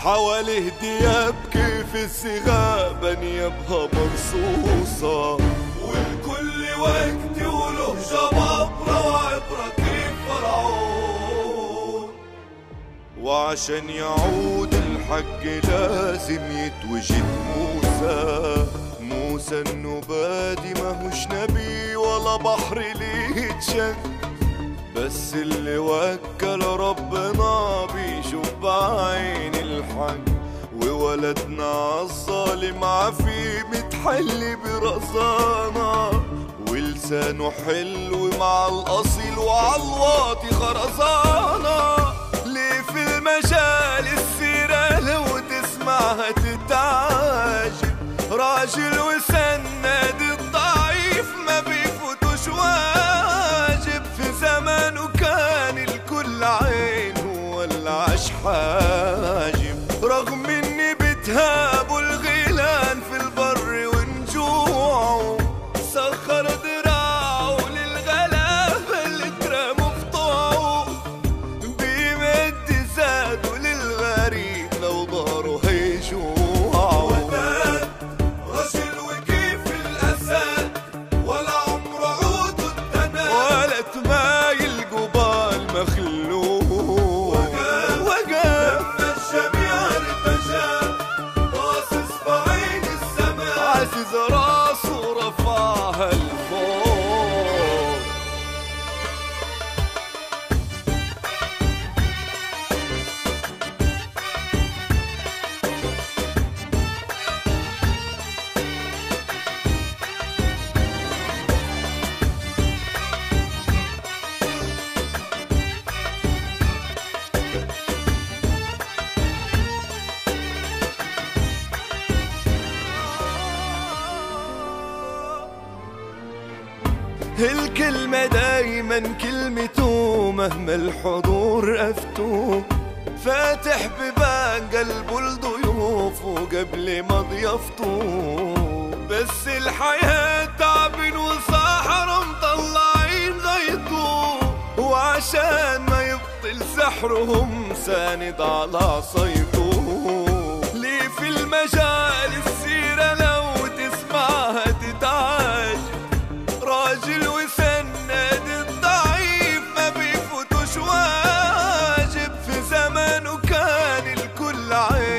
حواليه دياب كيف السغاب انيابها مرصوصة والكل وقت وله جبابرة وعبرة كيف فرعون وعشان يعود الحق لازم يتوجد موسى موسى النبادي ماهوش نبي ولا بحر ليه يتشق بس اللي وكل ربنا بيشوف بعين الحق وولدنا الظالم عفي متحل برزانة ولسانه حلو مع الأصيل وعلى الواطي خرزانة ليه في المجال السيرة لو تسمعها تتعجب راجل وسند الضعيف ما بيفوتوش واجب في زمانه كان الكل عين ولا عاش حاجب رغم اني بتهابوا الغيلان في البر ونجوعه سخر دراعه للغلابة اللي اترموا في طوعه بيمد زاده للغريب لو ضهره هيجوعه رجل وكيف الأسد ولا عمر عود التنى ولا تمايل قبال مخلوق وقف وقف الجميع ارتجى باصص بعين السماء عزز راسه رفعها لفوق الكلمة دايما كلمته مهما الحضور أفتوه فاتح ببان قلبه لضيوفه قبل ما ضيافته بس الحياة تعب وصحرا مطلعين غيطه وعشان ما يبطل سحرهم ساند على عصايته ليه في المجال السيرة لو تسمعها تتعجب راجل وسند الضعيف ما بيفوتوش واجب في زمانه كان الكل عيب